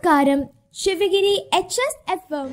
നമസ്കാരം Sivagiri H S F M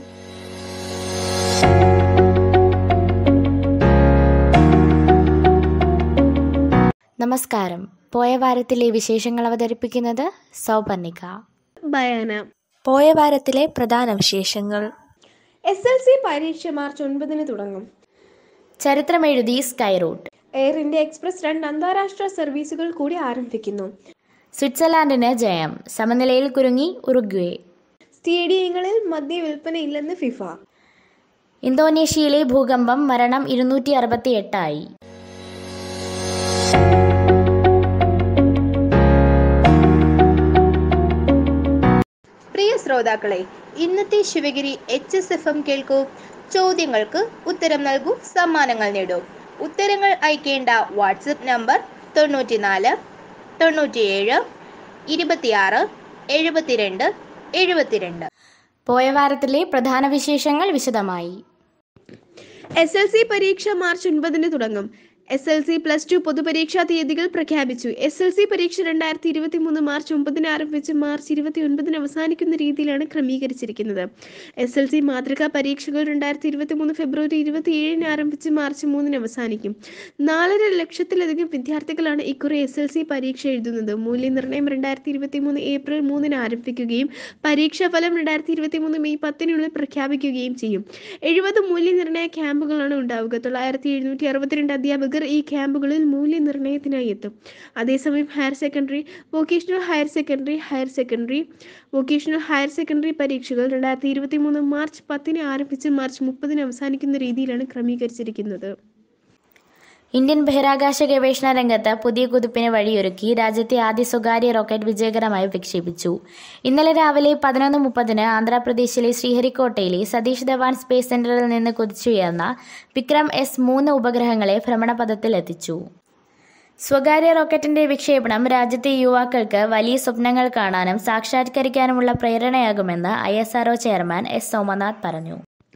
നമസ്കാരം പോയ വാരത്തിലെ വിശേഷങ്ങൾ അവതരിപ്പിക്കുന്നത് സൗപർണിക ബയാന പോയ വാരത്തിലെ പ്രധാന വിശേഷങ്ങൾ എസ് എൽ സി പരീക്ഷ മാർച്ച് ഒൻപതിന് തുടങ്ങും ചരിത്രമെഴുതി Skyroot Air India Express രണ്ട് അന്താരാഷ്ട്ര സർവീസുകൾ കൂടി ആരംഭിക്കുന്നു സ്വിറ്റ്സർലാൻഡിന് ജയം സമനിലയിൽ കുരുങ്ങി ഉറുഗ്വേ സ്റ്റേഡിയങ്ങളിൽ മദ്യ വിൽപ്പനയില്ലെന്ന് ഫിഫ ഇന്തോനേഷ്യയിലെ ഭൂകമ്പം മരണം ഇരുന്നൂറ്റി അറുപത്തി എട്ടായി പ്രിയ ശ്രോതാക്കളെ ഇന്നത്തെ Sivagiri H S F M കേൾക്കൂ ചോദ്യങ്ങൾക്ക് ഉത്തരം നൽകൂ സമ്മാനങ്ങൾ നേടൂ ഉത്തരങ്ങൾ അയക്കേണ്ട വാട്സപ്പ് നമ്പർ തൊണ്ണൂറ്റിനാല് തൊണ്ണൂറ്റിയേഴ് ഇരുപത്തിയാറ് എഴുപത്തിരണ്ട് എഴുപത്തിരണ്ട് പോയ വാരത്തിലെ പ്രധാന വിശേഷങ്ങൾ വിശദമായി എസ് എൽ സി പരീക്ഷ മാർച്ച് ഒൻപതിന് തുടങ്ങും S L C plus two പൊതുപരീക്ഷാ തീയതികൾ പ്രഖ്യാപിച്ചു എസ് എൽ സി പരീക്ഷ രണ്ടായിരത്തി ഇരുപത്തി മൂന്ന് മാർച്ച് ഒമ്പതിന് ആരംഭിച്ച് മാർച്ച് ഇരുപത്തി ഒൻപതിന് അവസാനിക്കുന്ന രീതിയിലാണ് ക്രമീകരിച്ചിരിക്കുന്നത് എസ് എൽ സി മാതൃകാ പരീക്ഷകൾ രണ്ടായിരത്തി ഇരുപത്തി മൂന്ന് ഫെബ്രുവരി ഇരുപത്തി ഏഴിന് ആരംഭിച്ച് മാർച്ച് മൂന്നിന് അവസാനിക്കും നാലര ലക്ഷത്തിലധികം വിദ്യാർത്ഥികളാണ് ഇക്കുറി എസ് എൽ സി പരീക്ഷ എഴുതുന്നത് മൂല്യനിർണ്ണയം രണ്ടായിരത്തി ഇരുപത്തി മൂന്ന് ഏപ്രിൽ മൂന്നിന് ആരംഭിക്കുകയും പരീക്ഷാ ഫലം രണ്ടായിരത്തി ഇരുപത്തി മൂന്ന് മെയ് പത്തിനുള്ളിൽ പ്രഖ്യാപിക്കുകയും ചെയ്യും എഴുപത് മൂല്യനിർണ്ണയ ക്യാമ്പുകളാണ് ഉണ്ടാവുക തൊള്ളായിരത്തി എഴുന്നൂറ്റി അറുപത്തിരണ്ട് അധ്യാപകർ ഈ ക്യാമ്പുകളിൽ മൂല്യനിർണ്ണയത്തിനായി എത്തും അതേസമയം higher secondary vocational higher secondary higher secondary vocational higher secondary പരീക്ഷകൾ രണ്ടായിരത്തി ഇരുപത്തി മൂന്ന് മാർച്ച് പത്തിന് ആരംഭിച്ച് മാർച്ച് മുപ്പതിന് അവസാനിക്കുന്ന രീതിയിലാണ് ക്രമീകരിച്ചിരിക്കുന്നത് ഇന്ത്യൻ ബഹിരാകാശ ഗവേഷണ രംഗത്ത് പുതിയ കുതിപ്പിന് വഴിയൊരുക്കി രാജ്യത്തെ ആദ്യ സ്വകാര്യ റോക്കറ്റ് വിജയകരമായി വിക്ഷേപിച്ചു ഇന്നലെ രാവിലെ പതിനൊന്ന് മുപ്പതിന് ആന്ധ്രാപ്രദേശിലെ ശ്രീഹരിക്കോട്ടയിലെ സതീഷ് ധവാൻ സ്പേസ് സെന്ററിൽ നിന്ന് കുതിച്ചുയർന്ന വിക്രം എസ് മൂന്ന് ഉപഗ്രഹങ്ങളെ ഭ്രമണപഥത്തിൽ എത്തിച്ചു സ്വകാര്യ റോക്കറ്റിന്റെ വിക്ഷേപണം രാജ്യത്തെ യുവാക്കൾക്ക് വലിയ സ്വപ്നങ്ങൾ കാണാനും സാക്ഷാത്കരിക്കാനുമുള്ള പ്രേരണയാകുമെന്ന് ഐ ചെയർമാൻ എസ് സോമനാഥ് പറഞ്ഞു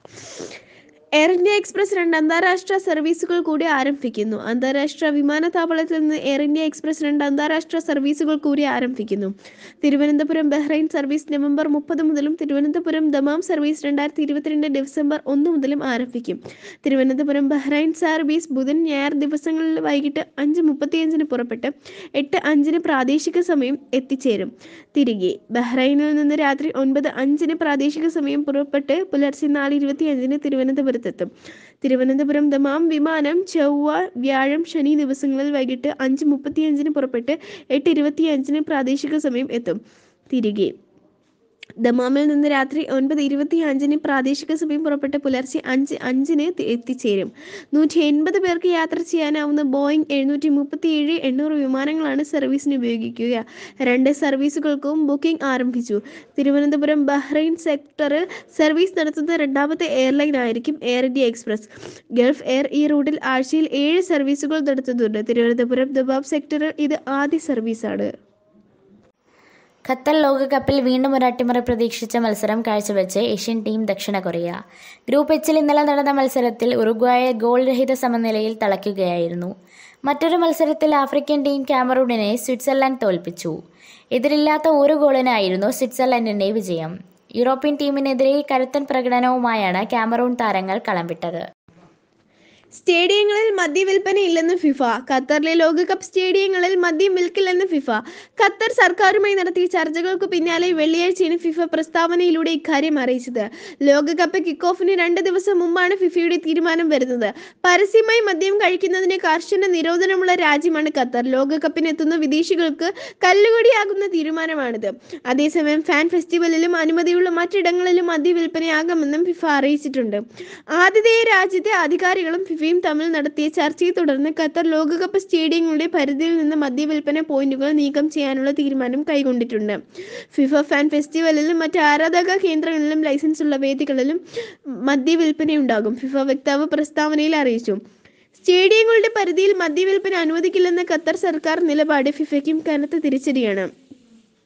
എയർ ഇന്ത്യ എക്സ്പ്രസ് രണ്ട് അന്താരാഷ്ട്ര സർവീസുകൾ കൂടി ആരംഭിക്കുന്നു അന്താരാഷ്ട്ര വിമാനത്താവളത്തിൽ നിന്ന് എയർ ഇന്ത്യ എക്സ്പ്രസ് രണ്ട് അന്താരാഷ്ട്ര സർവീസുകൾ കൂടി ആരംഭിക്കുന്നു തിരുവനന്തപുരം ബഹ്റൈൻ സർവീസ് നവംബർ മുപ്പത് മുതലും തിരുവനന്തപുരം ദമാം സർവീസ് രണ്ടായിരത്തി ഇരുപത്തിരണ്ട് ഡിസംബർ ഒന്ന് മുതലും ആരംഭിക്കും തിരുവനന്തപുരം ബഹ്റൈൻ സർവീസ് ബുധൻ ഞായർ ദിവസങ്ങളിൽ വൈകിട്ട് അഞ്ച് മുപ്പത്തിയഞ്ചിന് പുറപ്പെട്ട് എട്ട് അഞ്ചിന് പ്രാദേശിക സമയം എത്തിച്ചേരും തിരികെ ബഹ്റൈനിൽ നിന്ന് രാത്രി ഒൻപത് അഞ്ചിന് പ്രാദേശിക സമയം പുറപ്പെട്ട് പുലർച്ചെ നാല് ഇരുപത്തിയഞ്ചിന് തിരുവനന്തപുരത്തെത്തും തിരുവനന്തപുരം ദമാം വിമാനം ചൊവ്വ വ്യാഴം ശനി ദിവസങ്ങളിൽ വൈകിട്ട് അഞ്ച് മുപ്പത്തിയഞ്ചിന് പുറപ്പെട്ട് എട്ട് ഇരുപത്തിയഞ്ചിന് പ്രാദേശിക സമയം എത്തും തിരികെ ദമാമിൽ നിന്ന് രാത്രി ഒൻപത് ഇരുപത്തി അഞ്ചിന് പ്രാദേശിക സമയം പുറപ്പെട്ട് പുലർച്ചെ അഞ്ച് അഞ്ചിന് തി- എത്തിച്ചേരും നൂറ്റി എൺപത് പേർക്ക് യാത്ര ചെയ്യാനാവുന്ന ബോയിങ് എഴുന്നൂറ്റി മുപ്പത്തി ഏഴ് എണ്ണൂറ് വിമാനങ്ങളാണ് സർവീസിന് ഉപയോഗിക്കുക രണ്ട് സർവീസുകൾക്കും ബുക്കിംഗ് ആരംഭിച്ചു തിരുവനന്തപുരം ബഹ്റൈൻ സെക്ടറിൽ സർവീസ് നടത്തുന്ന രണ്ടാമത്തെ എയർലൈൻ ആയിരിക്കും Air India Express Gulf Air ഈ റൂട്ടിൽ ആഴ്ചയിൽ ഏഴ് സർവീസുകൾ നടത്തുന്നുണ്ട് തിരുവനന്തപുരം ദബാബ് സെക്ടറിൽ ഇത് ആദ്യ സർവീസാണ് ഖത്തർ ലോകകപ്പിൽ വീണ്ടും ഒരു അട്ടിമറി പ്രതീക്ഷിച്ച മത്സരം കാഴ്ചവെച്ച് ഏഷ്യൻ ടീം ദക്ഷിണ കൊറിയ ഗ്രൂപ്പ് എച്ചിൽ ഇന്നലെ നടന്ന മത്സരത്തിൽ ഉറുഗ്വായെ ഗോൾ രഹിത സമനിലയിൽ തളയ്ക്കുകയായിരുന്നു മറ്റൊരു മത്സരത്തിൽ ആഫ്രിക്കൻ ടീം കാമറൂണിനെ സ്വിറ്റ്സർലൻഡ് തോൽപ്പിച്ചു എതിരില്ലാത്ത ഒരു ഗോളിനായിരുന്നു സ്വിറ്റ്സർലൻഡിന്റെ വിജയം യൂറോപ്യൻ ടീമിനെതിരെ കരുത്തൻ പ്രകടനവുമായാണ് കാമറൂൺ താരങ്ങൾ കളം വിട്ടത് സ്റ്റേഡിയങ്ങളിൽ മദ്യവിൽപ്പന ഇല്ലെന്ന് ഫിഫ ഖത്തറിലെ ലോകകപ്പ് സ്റ്റേഡിയങ്ങളിൽ മദ്യം വിൽക്കില്ലെന്ന് ഫിഫ ഖത്തർ സർക്കാരുമായി നടത്തിയ ചർച്ചകൾക്ക് പിന്നാലെ വെള്ളിയാഴ്ചയാണ് ഫിഫ പ്രസ്താവനയിലൂടെ ഇക്കാര്യം അറിയിച്ചത് ലോകകപ്പ് കിക്ക് ഓഫിന് രണ്ട് ദിവസം മുമ്പാണ് ഫിഫയുടെ തീരുമാനം വരുന്നത് പരസ്യമായി മദ്യം കഴിക്കുന്നതിന് കർശന നിരോധനമുള്ള രാജ്യമാണ് ഖത്തർ ലോകകപ്പിന് എത്തുന്ന വിദേശികൾക്ക് കല്ലുകടിയാകുന്ന തീരുമാനമാണിത് അതേസമയം ഫാൻ ഫെസ്റ്റിവലിലും അനുമതിയുള്ള മറ്റിടങ്ങളിലും മദ്യവിൽപ്പനയാകാമെന്നും ഫിഫ അറിയിച്ചിട്ടുണ്ട് ആതിഥേയ രാജ്യത്തെ അധികാരികളും ഫിഫയും തമ്മിൽ നടത്തിയ ചർച്ചയെ തുടർന്ന് ഖത്തർ ലോകകപ്പ് സ്റ്റേഡിയങ്ങളുടെ പരിധിയിൽ നിന്ന് മദ്യവിൽപ്പന പോയിന്റുകൾ നീക്കം ചെയ്യാനുള്ള തീരുമാനം കൈക്കൊണ്ടിട്ടുണ്ട് ഫിഫ ഫാൻ ഫെസ്റ്റിവലിലും മറ്റ് ആരാധക കേന്ദ്രങ്ങളിലും ലൈസൻസ് ഉള്ള വേദികളിലും മദ്യവിൽപ്പനയുണ്ടാകും ഫിഫ വക്താവ് പ്രസ്താവനയിൽ അറിയിച്ചു സ്റ്റേഡിയങ്ങളുടെ പരിധിയിൽ മദ്യവിൽപ്പന അനുവദിക്കില്ലെന്ന ഖത്തർ സർക്കാർ നിലപാട് ഫിഫയ്ക്കും കനത്ത തിരിച്ചടിയാണ്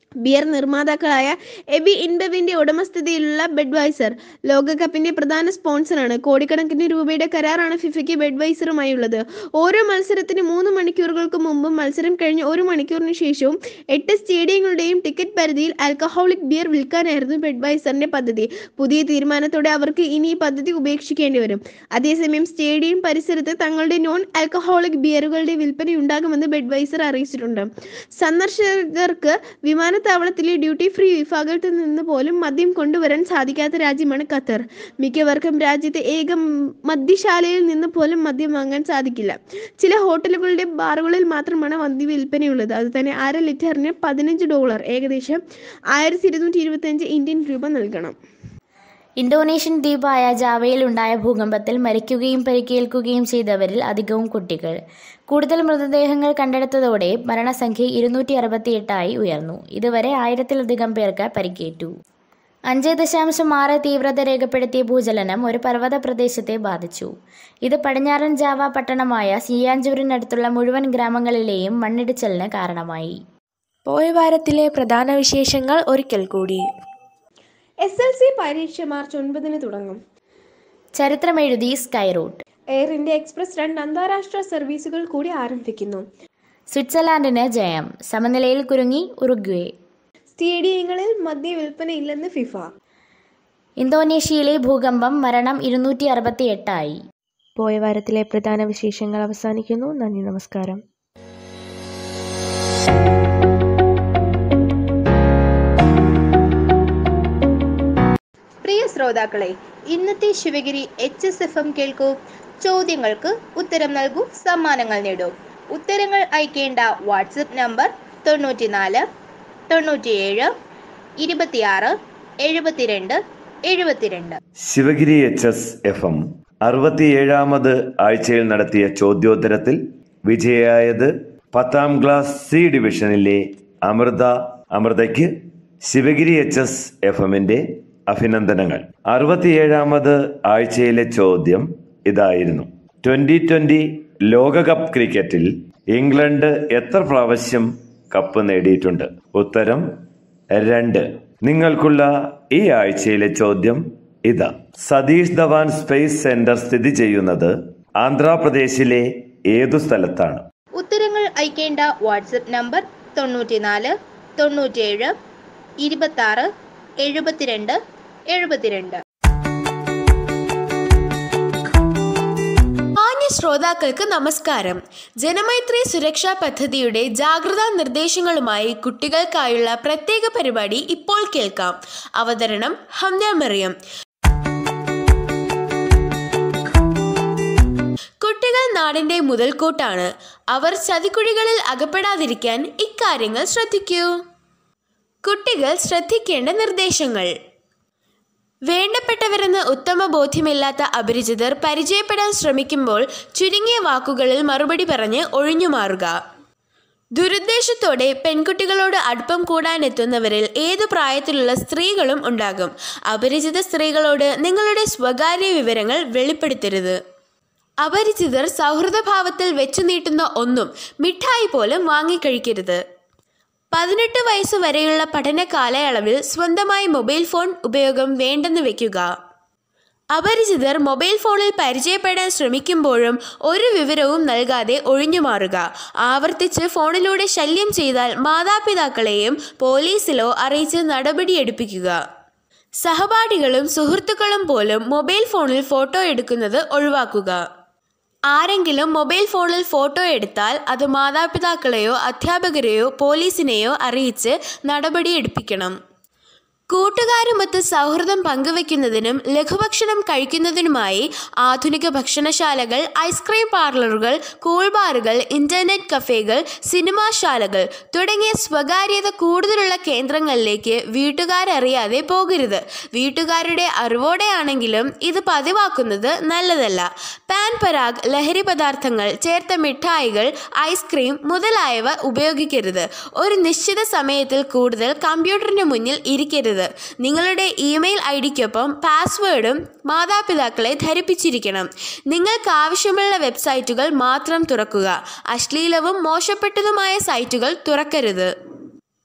ബിയർ നിർമ്മാതാക്കളായ എബി ഇൻബെവിന്റെ ഉടമസ്ഥതയിലുള്ള ബെഡ്വൈസർ ലോകകപ്പിന്റെ പ്രധാന സ്പോൺസറാണ് കോടിക്കണക്കിന് രൂപയുടെ കരാറാണ് ഫിഫയ്ക്ക് ബെഡ്വൈസറുമായി ഉള്ളത് ഓരോ മത്സരത്തിന് മൂന്ന് മണിക്കൂറുകൾക്ക് മുമ്പും മത്സരം കഴിഞ്ഞ് ഒരു മണിക്കൂറിന് ശേഷവും എട്ട് സ്റ്റേഡിയങ്ങളുടെയും ടിക്കറ്റ് പരിധിയിൽ ആൽക്കഹോളിക് ബിയർ വിൽക്കാനായിരുന്നു ബെഡ്വൈസറിന്റെ പദ്ധതി പുതിയ തീരുമാനത്തോടെ അവർക്ക് ഇനി ഈ പദ്ധതി ഉപേക്ഷിക്കേണ്ടി വരും അതേസമയം സ്റ്റേഡിയം പരിസരത്ത് തങ്ങളുടെ നോൺ ആൽക്കഹോളിക് ബിയറുകളുടെ വിൽപ്പനയുണ്ടാകുമെന്ന് ബെഡ്വൈസർ അറിയിച്ചിട്ടുണ്ട് സന്ദർശകർക്ക് വിമാനത്താവളത്തിലെ ഡ്യൂട്ടി ഫ്രീ വിഭാഗത്തിൽ നിന്ന് പോലും മദ്യം കൊണ്ടുവരാൻ സാധിക്കാത്ത രാജ്യമാണ് ഖത്തർ മിക്കവർക്കും രാജ്യത്തെ ഏക മദ്യശാലയിൽ നിന്ന് പോലും മദ്യം വാങ്ങാൻ സാധിക്കില്ല ചില ഹോട്ടലുകളുടെ ബാറുകളിൽ മാത്രമാണ് മദ്യ വിൽപ്പനയുള്ളത് അത് തന്നെ അര ലിറ്ററിന് പതിനഞ്ച് ഡോളർ ഏകദേശം ആയിരത്തി ഇരുന്നൂറ്റി ഇരുപത്തി ഇന്ത്യൻ രൂപ നൽകണം ഇന്തോനേഷ്യൻ ദ്വീപായ ജാവയിൽ ഉണ്ടായ ഭൂകമ്പത്തിൽ മരിക്കുകയും പരിക്കേൽക്കുകയും ചെയ്തവരിൽ അധികവും കുട്ടികൾ കൂടുതൽ മൃതദേഹങ്ങൾ കണ്ടെടുത്തതോടെ മരണസംഖ്യ ഇരുന്നൂറ്റി അറുപത്തിയെട്ടായി ഉയർന്നു ഇതുവരെ ആയിരത്തിലധികം പേർക്ക് പരിക്കേറ്റു അഞ്ച് ദശാംശം ആറ് തീവ്രത രേഖപ്പെടുത്തിയ ഭൂചലനം ഒരു പർവ്വത പ്രദേശത്തെ ബാധിച്ചു ഇത് പടിഞ്ഞാറൻ ജാവ പട്ടണമായ സിയാഞ്ചൂരിനടുത്തുള്ള മുഴുവൻ ഗ്രാമങ്ങളിലെയും മണ്ണിടിച്ചിലിന് കാരണമായി പോയ വാരത്തിലെ പ്രധാന വിശേഷങ്ങൾ ഒരിക്കൽ കൂടി എസ് എൽ സി പരീക്ഷ മാർച്ച് ഒൻപതിന് തുടങ്ങും ചരിത്രമെഴുതി Skyroot Air India Express രണ്ട് അന്താരാഷ്ട്ര സർവീസുകൾ കൂടി ആരംഭിക്കുന്നു സ്വിറ്റ്സർലാൻഡിന് ജയം സമനിലയിൽ കുരുങ്ങി ഉറുഗ്വേ സ്റ്റേഡിയങ്ങളിൽ മദ്യ വിൽപ്പനയില്ലെന്ന് ഫിഫ ഇന്തോനേഷ്യയിലെ ഭൂകമ്പം മരണം ഇരുന്നൂറ്റി അറുപത്തി എട്ടായി പോയ വാരത്തിലെ പ്രധാന വിശേഷങ്ങൾ അവസാനിക്കുന്നു നന്ദി നമസ്കാരം പ്രിയ ശ്രോതാക്കളെ ഇന്നത്തെ Sivagiri H S F M കേൾക്കൂ ചോദ്യങ്ങൾക്ക് ഉത്തരം നൽകൂ സമ്മാനങ്ങൾ നേടൂ ഉത്തരങ്ങൾ അയക്കേണ്ട വാട്സപ്പ് നമ്പർ തൊണ്ണൂറ്റിനാല് തൊണ്ണൂറ്റിയേഴ് ഇരുപത്തിയാറ് എഴുപത്തിരണ്ട് എഴുപത്തിരണ്ട് Sivagiri H S F M അറുപത്തിയേഴാമത് ആഴ്ചയിൽ നടത്തിയ ചോദ്യോത്തരത്തിൽ വിജയായത് പത്താം ക്ലാസ് സി ഡിവിഷനിലെ അമൃത അമൃതയ്ക്ക് ശിവഗിരി എച്ച് എസ് എഫ് എമ്മിന്റെ അഭിനന്ദനങ്ങൾ അറുപത്തിയേഴാമത് ആഴ്ചയിലെ ചോദ്യം ഇതായിരുന്നു ട്വന്റി ട്വന്റി ലോകകപ്പ് ക്രിക്കറ്റിൽ ഇംഗ്ലണ്ട് എത്ര പ്രാവശ്യം കപ്പ് നേടിയിട്ടുണ്ട് ഉത്തരം രണ്ട് നിങ്ങൾക്കുള്ള ഈ ആഴ്ചയിലെ ചോദ്യം ഇതാ സതീഷ് ധവാൻ സ്പേസ് സെന്റർ സ്ഥിതി ചെയ്യുന്നത് ആന്ധ്രാപ്രദേശിലെ ഏതു സ്ഥലത്താണ് ഉത്തരങ്ങൾ അയക്കേണ്ട വാട്സപ്പ് നമ്പർ തൊണ്ണൂറ്റിനാല് തൊണ്ണൂറ്റിയേഴ് ഇരുപത്താറ് എഴുപത്തിരണ്ട് എഴുപത്തിരണ്ട് മാന്യ ശ്രോതാക്കൾക്ക് നമസ്കാരം ജനമൈത്രി സുരക്ഷാ പദ്ധതിയുടെ ജാഗ്രതാ നിർദ്ദേശങ്ങളുമായി കുട്ടികൾക്കായുള്ള പ്രത്യേക പരിപാടി ഇപ്പോൾ കേൾക്കാം അവതരണം ഹംന മറിയം കുട്ടികൾ നാടിന്റെ മുതൽക്കൂട്ടാണ് അവർ ചതിക്കുഴികളിൽ അകപ്പെടാതിരിക്കാൻ ഇക്കാര്യങ്ങൾ ശ്രദ്ധിക്കൂ കുട്ടികൾ ശ്രദ്ധിക്കേണ്ട നിർദ്ദേശങ്ങൾ വേണ്ടപ്പെട്ടവരെന്ന് ഉത്തമ ബോധ്യമില്ലാത്ത അപരിചിതർ പരിചയപ്പെടാൻ ശ്രമിക്കുമ്പോൾ ചുരുങ്ങിയ വാക്കുകളിൽ മറുപടി പറഞ്ഞ് ഒഴിഞ്ഞുമാറുക ദുരുദ്ദേശത്തോടെ പെൺകുട്ടികളോട് അടുപ്പം കൂടാനെത്തുന്നവരിൽ ഏതു പ്രായത്തിലുള്ള സ്ത്രീകളും ഉണ്ടാകും അപരിചിത സ്ത്രീകളോട് നിങ്ങളുടെ സ്വകാര്യ വിവരങ്ങൾ വെളിപ്പെടുത്തരുത് അപരിചിതർ സൗഹൃദഭാവത്തിൽ വെച്ചു നീട്ടുന്ന ഒന്നും മിഠായി പോലും വാങ്ങിക്കഴിക്കരുത് പതിനെട്ട് വയസ്സ് വരെയുള്ള പഠന കാലയളവിൽ സ്വന്തമായി മൊബൈൽ ഫോൺ ഉപയോഗം വേണ്ടെന്ന് വെക്കുക അപരിചിതർ മൊബൈൽ ഫോണിൽ പരിചയപ്പെടാൻ ശ്രമിക്കുമ്പോഴും ഒരു വിവരവും നൽകാതെ ഒഴിഞ്ഞുമാറുക ആവർത്തിച്ച് ഫോണിലൂടെ ശല്യം ചെയ്താൽ മാതാപിതാക്കളെയും പോലീസിലോ അറിയിച്ച് നടപടിയെടുപ്പിക്കുക സഹപാഠികളും സുഹൃത്തുക്കളും പോലും മൊബൈൽ ഫോണിൽ ഫോട്ടോ എടുക്കുന്നത് ഒഴിവാക്കുക ആരെങ്കിലും മൊബൈൽ ഫോണിൽ ഫോട്ടോ എടുത്താൽ അത് മാതാപിതാക്കളെയോ അധ്യാപകരെയോ പോലീസിനെയോ അറിയിച്ച് നടപടിയെടുപ്പിക്കണം കൂട്ടുകാരുമൊത്ത് സൗഹൃദം പങ്കുവെക്കുന്നതിനും ലഘുഭക്ഷണം കഴിക്കുന്നതിനുമായി ആധുനിക ഭക്ഷണശാലകൾ ഐസ്ക്രീം പാർലറുകൾ കൂൾ ബാറുകൾ ഇന്റർനെറ്റ് കഫേകൾ സിനിമാശാലകൾ തുടങ്ങിയ സ്വകാര്യത കൂടുതലുള്ള കേന്ദ്രങ്ങളിലേക്ക് വീട്ടുകാരറിയാതെ പോകരുത് വീട്ടുകാരുടെ അറിവോടെയാണെങ്കിലും ഇത് പതിവാക്കുന്നത് നല്ലതല്ല പാൻ പരാഗ് ലഹരി പദാർത്ഥങ്ങൾ ചേർത്ത മിഠായികൾ ഐസ്ക്രീം മുതലായവ ഉപയോഗിക്കരുത് ഒരു നിശ്ചിത സമയത്തിൽ കൂടുതൽ കമ്പ്യൂട്ടറിന് മുന്നിൽ ഇരിക്കരുത് നിങ്ങളുടെ ഇമെയിൽ ഐ ഡിക്കൊപ്പം പാസ്വേഡും മാതാപിതാക്കളെ ധരിപ്പിച്ചിരിക്കണം നിങ്ങൾക്ക് ആവശ്യമുള്ള വെബ്സൈറ്റുകൾ മാത്രം തുറക്കുക അശ്ലീലവും മോശപ്പെട്ടതുമായ സൈറ്റുകൾ തുറക്കരുത്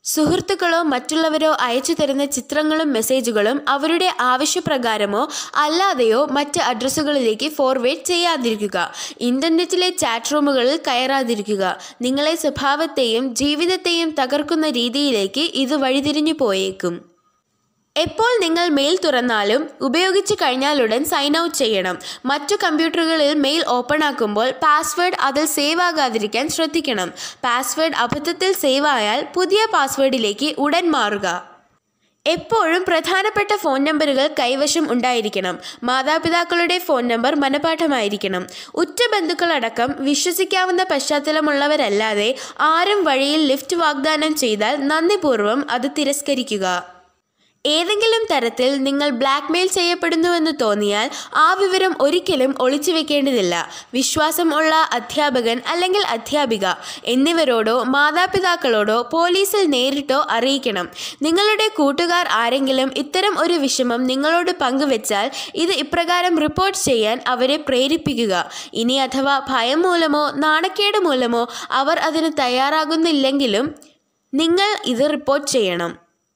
സുഹൃത്തുക്കളോ മറ്റുള്ളവരോ അയച്ചു തരുന്ന ചിത്രങ്ങളും മെസ്സേജുകളും അവരുടെ ആവശ്യപ്രകാരമോ അല്ലാതെയോ മറ്റ് അഡ്രസ്സുകളിലേക്ക് ഫോർവേഡ് ചെയ്യാതിരിക്കുക ഇന്റർനെറ്റിലെ ചാറ്റ് റൂമുകളിൽ കയറാതിരിക്കുക നിങ്ങളെ സ്വഭാവത്തെയും ജീവിതത്തെയും തകർക്കുന്ന രീതിയിലേക്ക് ഇത് വഴിതിരിഞ്ഞു പോയേക്കും എപ്പോൾ നിങ്ങൾ മെയിൽ തുറന്നാലും ഉപയോഗിച്ച് കഴിഞ്ഞാലുടൻ സൈൻ ഔട്ട് ചെയ്യണം മറ്റു കമ്പ്യൂട്ടറുകളിൽ മെയിൽ ഓപ്പൺ ആക്കുമ്പോൾ പാസ്വേഡ് അതിൽ സേവ് ആകാതിരിക്കാൻ ശ്രദ്ധിക്കണം പാസ്വേഡ് അബദ്ധത്തിൽ സേവ് ആയാൽ പുതിയ പാസ്വേഡിലേക്ക് ഉടൻ മാറുക എപ്പോഴും പ്രധാനപ്പെട്ട ഫോൺ നമ്പറുകൾ കൈവശം ഉണ്ടായിരിക്കണം മാതാപിതാക്കളുടെ ഫോൺ നമ്പർ മനപാഠമായിരിക്കണം ഉറ്റ ബന്ധുക്കളടക്കം വിശ്വസിക്കാവുന്ന പശ്ചാത്തലമുള്ളവരല്ലാതെ ആരും വഴിയിൽ ലിഫ്റ്റ് വാഗ്ദാനം ചെയ്താൽ നന്ദിപൂർവ്വം അത് തിരസ്കരിക്കുക ഏതെങ്കിലും തരത്തിൽ നിങ്ങൾ ബ്ലാക്ക്മെയിൽ ചെയ്യപ്പെടുന്നുവെന്ന് തോന്നിയാൽ ആ വിവരം ഒരിക്കലും ഒളിച്ചു വെക്കേണ്ടതില്ല വിശ്വാസം ഉള്ള അധ്യാപകൻ അല്ലെങ്കിൽ അധ്യാപിക എന്നിവരോടോ മാതാപിതാക്കളോടോ പോലീസിൽ നേരിട്ടോ അറിയിക്കണം നിങ്ങളുടെ കൂട്ടുകാർ ആരെങ്കിലും ഇത്തരം ഒരു വിഷമം നിങ്ങളോട് പങ്കുവെച്ചാൽ ഇത് ഇപ്രകാരം റിപ്പോർട്ട് ചെയ്യാൻ അവരെ പ്രേരിപ്പിക്കുക ഇനി അഥവാ ഭയം മൂലമോ നാണക്കേട് മൂലമോ അവർ അതിന് തയ്യാറാകുന്നില്ലെങ്കിലും നിങ്ങൾ ഇത് റിപ്പോർട്ട് ചെയ്യണം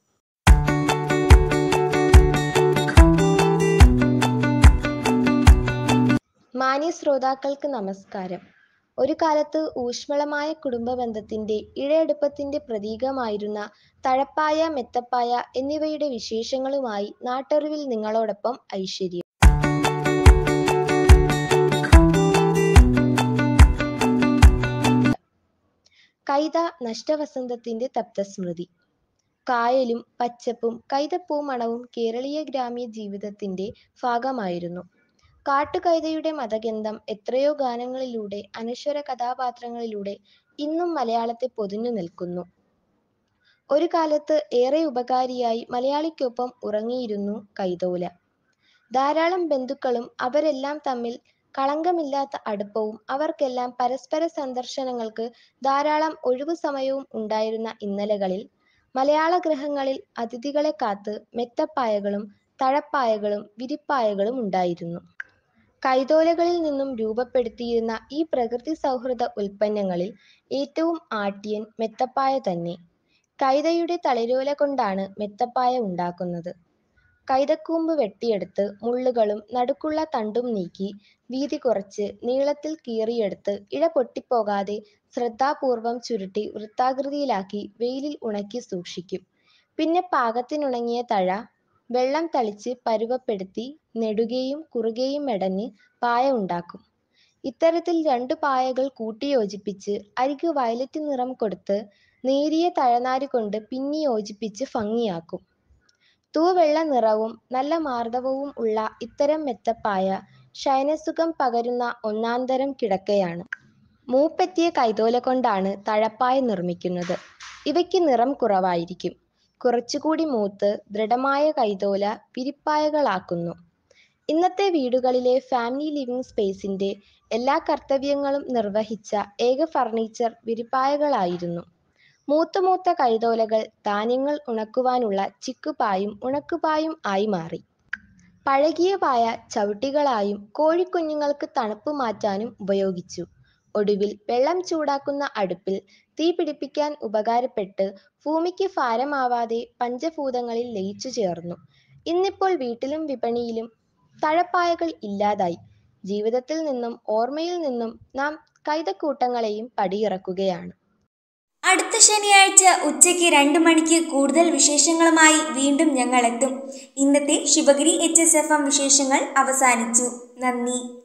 മാന്യ ശ്രോതാക്കൾക്ക് നമസ്കാരം ഒരു കാലത്ത് ഊഷ്മളമായ കുടുംബ ബന്ധത്തിന്റെ ഇഴയെടുപ്പത്തിന്റെ പ്രതീകമായിരുന്ന തഴപ്പായ മെത്തപ്പായ എന്നിവയുടെ വിശേഷങ്ങളുമായി നാട്ടറിവിൽ നിങ്ങളോടൊപ്പം ഐശ്വര്യം കൈത നഷ്ടവസന്തത്തിന്റെ തപ്തസ്മൃതി കായലും പച്ചപ്പും കൈതപ്പൂ മണവും കേരളീയ ഗ്രാമീയ ജീവിതത്തിന്റെ ഭാഗമായിരുന്നു കാട്ടുകൈതയുടെ മതഗന്ധം എത്രയോ ഗാനങ്ങളിലൂടെ അനശ്വര കഥാപാത്രങ്ങളിലൂടെ ഇന്നും മലയാളത്തെ പൊതിഞ്ഞു നിൽക്കുന്നു ഒരു കാലത്ത് ഏറെ ഉപകാരിയായി മലയാളിക്കൊപ്പം ഉറങ്ങിയിരുന്നു കൈതോല ധാരാളം ബന്ധുക്കളും അവരെല്ലാം തമ്മിൽ കളങ്കമില്ലാത്ത അടുപ്പവും അവർക്കെല്ലാം പരസ്പര സന്ദർശനങ്ങൾക്ക് ധാരാളം ഒഴിവു സമയവും ഉണ്ടായിരുന്ന ഇന്നലകളിൽ മലയാള ഗൃഹങ്ങളിൽ അതിഥികളെ കാത്ത് മെത്തപ്പായകളും തഴപ്പായകളും വിരിപ്പായകളും ഉണ്ടായിരുന്നു കൈതോലകളിൽ നിന്നും രൂപപ്പെടുത്തിയിരുന്ന ഈ പ്രകൃതി സൗഹൃദ ഉൽപ്പന്നങ്ങളിൽ ഏറ്റവും ആട്ടിയൻ മെത്തപ്പായ തന്നെ കൈതയുടെ തളിരോല കൊണ്ടാണ് മെത്തപ്പായ ഉണ്ടാക്കുന്നത് കൈതക്കൂമ്പ് വെട്ടിയെടുത്ത് മുള്ളുകളും നടുക്കുള്ള തണ്ടും നീക്കി വീതി കുറച്ച് നീളത്തിൽ കീറിയെടുത്ത് ഇഴ പൊട്ടിപ്പോകാതെ ശ്രദ്ധാപൂർവം ചുരുട്ടി വൃത്താകൃതിയിലാക്കി വെയിലിൽ ഉണക്കി സൂക്ഷിക്കും പിന്നെ പാകത്തിനുണങ്ങിയ തഴ വെള്ളം തളിച്ച് പരുവപ്പെടുത്തി നെടുകയും കുറുകയും മെടഞ്ഞ് പായ ഉണ്ടാക്കും ഇത്തരത്തിൽ രണ്ടു പായകൾ കൂട്ടിയോജിപ്പിച്ച് അരികു വയലറ്റ് നിറം കൊടുത്ത് നേരിയ തഴനാര് കൊണ്ട് പിന്നി യോജിപ്പിച്ച് ഭംഗിയാക്കും തൂവെള്ള നിറവും നല്ല മാർദ്ദവവും ഉള്ള ഇത്തരം മെത്തപ്പായ ശയനസുഖം പകരുന്ന ഒന്നാന്തരം കിടക്കയാണ് മൂപ്പെത്തിയ കൈതോല കൊണ്ടാണ് തഴപ്പായ നിർമ്മിക്കുന്നത് ഇവയ്ക്ക് നിറം കുറവായിരിക്കും കുറച്ചുകൂടി മൂത്ത് ദൃഢമായ കൈതോല വിരിപ്പായകളാക്കുന്നു ഇന്നത്തെ വീടുകളിലെ ഫാമിലി ലിവിംഗ് സ്പേസിന്റെ എല്ലാ കർത്തവ്യങ്ങളും നിർവഹിച്ച ഏക ഫർണിച്ചർ വിരിപ്പായകളായിരുന്നു മൂത്തുമൂത്ത കൈതോലകൾ ധാന്യങ്ങൾ ഉണക്കുവാനുള്ള ചിക്കുപായും ഉണക്കുപായും ആയി മാറി പഴകിയ പായ ചവിട്ടികളായും കോഴിക്കുഞ്ഞുങ്ങൾക്ക് തണുപ്പ് മാറ്റാനും ഉപയോഗിച്ചു ഒടുവിൽ വെള്ളം ചൂടാക്കുന്ന അടുപ്പിൽ തീ പിടിപ്പിക്കാൻ ഉപകാരപ്പെട്ട് ഭൂമിക്ക് ഭാരമാവാതെ പഞ്ചഭൂതങ്ങളിൽ ലയിച്ചു ചേർന്നു ഇന്നിപ്പോൾ വീട്ടിലും വിപണിയിലും തഴപ്പായകൾ ഇല്ലാതായി ജീവിതത്തിൽ നിന്നും ഓർമ്മയിൽ നിന്നും നാം കൈതക്കൂട്ടങ്ങളെയും പടിയിറക്കുകയാണ് അടുത്ത ശനിയാഴ്ച ഉച്ചയ്ക്ക് രണ്ട് മണിക്ക് കൂടുതൽ വിശേഷങ്ങളുമായി വീണ്ടും ഞങ്ങൾ എത്തും ഇന്നത്തെ Sivagiri H S F M വിശേഷങ്ങൾ അവസാനിച്ചു നന്ദി